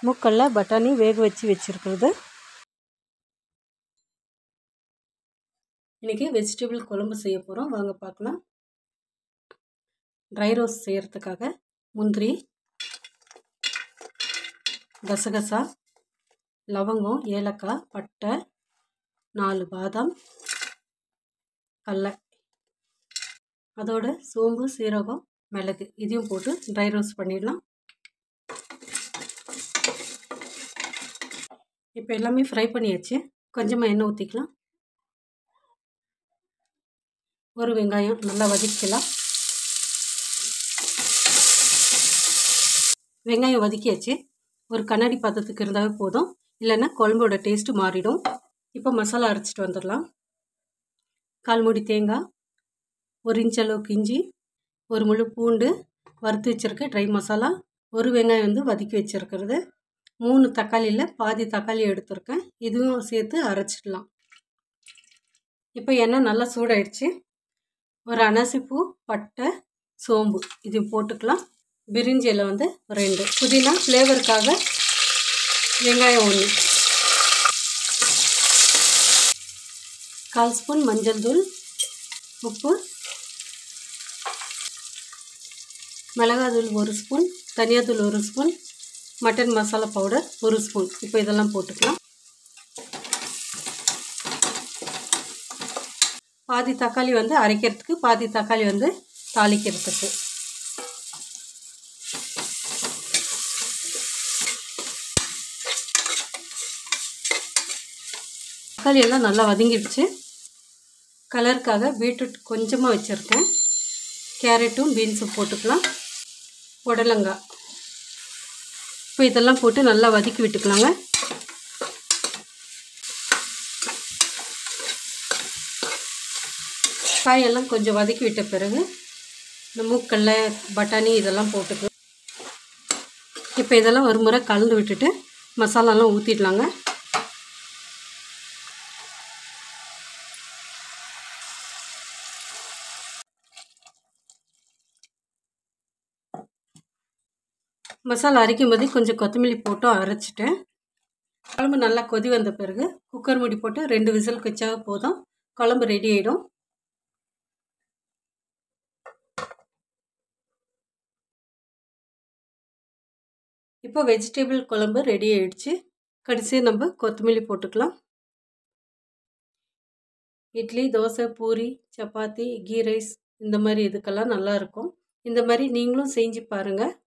மூக்கல்ல பட்டாணி வேக வச்சு வச்சுருக்கிறது இன்றைக்கி வெஜிடபிள் குழம்பு செய்ய போகிறோம் வாங்க பார்க்கலாம் ட்ரை ரோஸ்ட் செய்கிறதுக்காக முந்திரி கசகசா லவங்கம் ஏலக்காய் பட்டை நாலு பாதாம் கடல அதோட சோம்பு சீரகம் மிளகு இதையும் போட்டு ட்ரை ரோஸ்ட் பண்ணிடலாம் இப்போ எல்லாமே ஃப்ரை பண்ணியாச்சு கொஞ்சமாக எண்ணெய் ஊற்றிக்கலாம் ஒரு வெங்காயம் நல்லா வதக்கலாம் வெங்காயம் வதக்கியாச்சு ஒரு கண்ணாடி பாத்திரத்துக்கு இருந்தாவே போதும் இல்லைன்னா குழம்போட டேஸ்ட்டு மாறிடும் இப்போ மசாலா அரைச்சிட்டு வந்துடலாம் கால் மூடி தேங்காய் ஒரு இன்ச் அளவுக்கு இஞ்சி ஒரு முழு பூண்டு வறுத்து வச்சுருக்க ட்ரை மசாலா ஒரு வெங்காயம் வந்து வதக்கி வச்சுருக்கிறது மூணு தக்காளியில் பாதி தக்காளி எடுத்திருக்கேன் இதுவும் சேர்த்து அரைச்சிடலாம் இப்போ எண்ணெய் நல்லா சூடாயிடுச்சு ஒரு அனாசிப்பூ பட்டை சோம்பு இது போட்டுக்கலாம் பிரிஞ்சியில் வந்து ரெண்டு புதினா ஃப்ளேவருக்காக வெங்காயம் ஒன்று கால் ஸ்பூன் மஞ்சள் தூள் உப்பு மிளகாத்தூள் ஒரு ஸ்பூன் தனியாத்தூள் ஒரு ஸ்பூன் மட்டன் மசாலா பவுடர் ஒரு ஸ்பூன் இப்போ இதெல்லாம் போட்டுக்கலாம் பாதி தக்காளி வந்து அரைக்கிறதுக்கு பாதி தக்காளி வந்து தாளிக்கிறதுக்கு தக்காளி எல்லாம் நல்லா வதங்கிடுச்சு கலருக்காக பீட்ரூட் கொஞ்சமாக வச்சுருக்கேன் கேரட்டும் பீன்ஸும் போட்டுக்கலாம் புடலங்காய் இப்போ இதெல்லாம் போட்டு நல்லா வதக்கி விட்டுக்கலாங்க காயெல்லாம் கொஞ்சம் வதக்கி விட்ட பிறகு இந்த மூக்கல்ல பட்டாணி இதெல்லாம் போட்டுக்கலாம் இப்போ இதெல்லாம் ஒரு முறை கலந்து விட்டுட்டு மசாலாலாம் ஊற்றிடலாங்க மசாலா அரைக்கும் போதே கொஞ்சம் கொத்தமல்லி போட்டு அரைச்சிட்டேன் குழம்பு நல்லா கொதி வந்த பிறகு குக்கர் மூடி போட்டு ரெண்டு விசில் வச்சா போதும் குழம்பு ரெடி ஆகிடும் இப்போ வெஜிடபிள் குழம்பு ரெடி ஆயிடுச்சு கடைசியாக நம்ம கொத்தமல்லி போட்டுக்கலாம் இட்லி தோசை பூரி சப்பாத்தி கீ ரைஸ் இந்த மாதிரி இதுக்கெல்லாம் நல்லாயிருக்கும் இந்த மாதிரி நீங்களும் செஞ்சு பாருங்கள்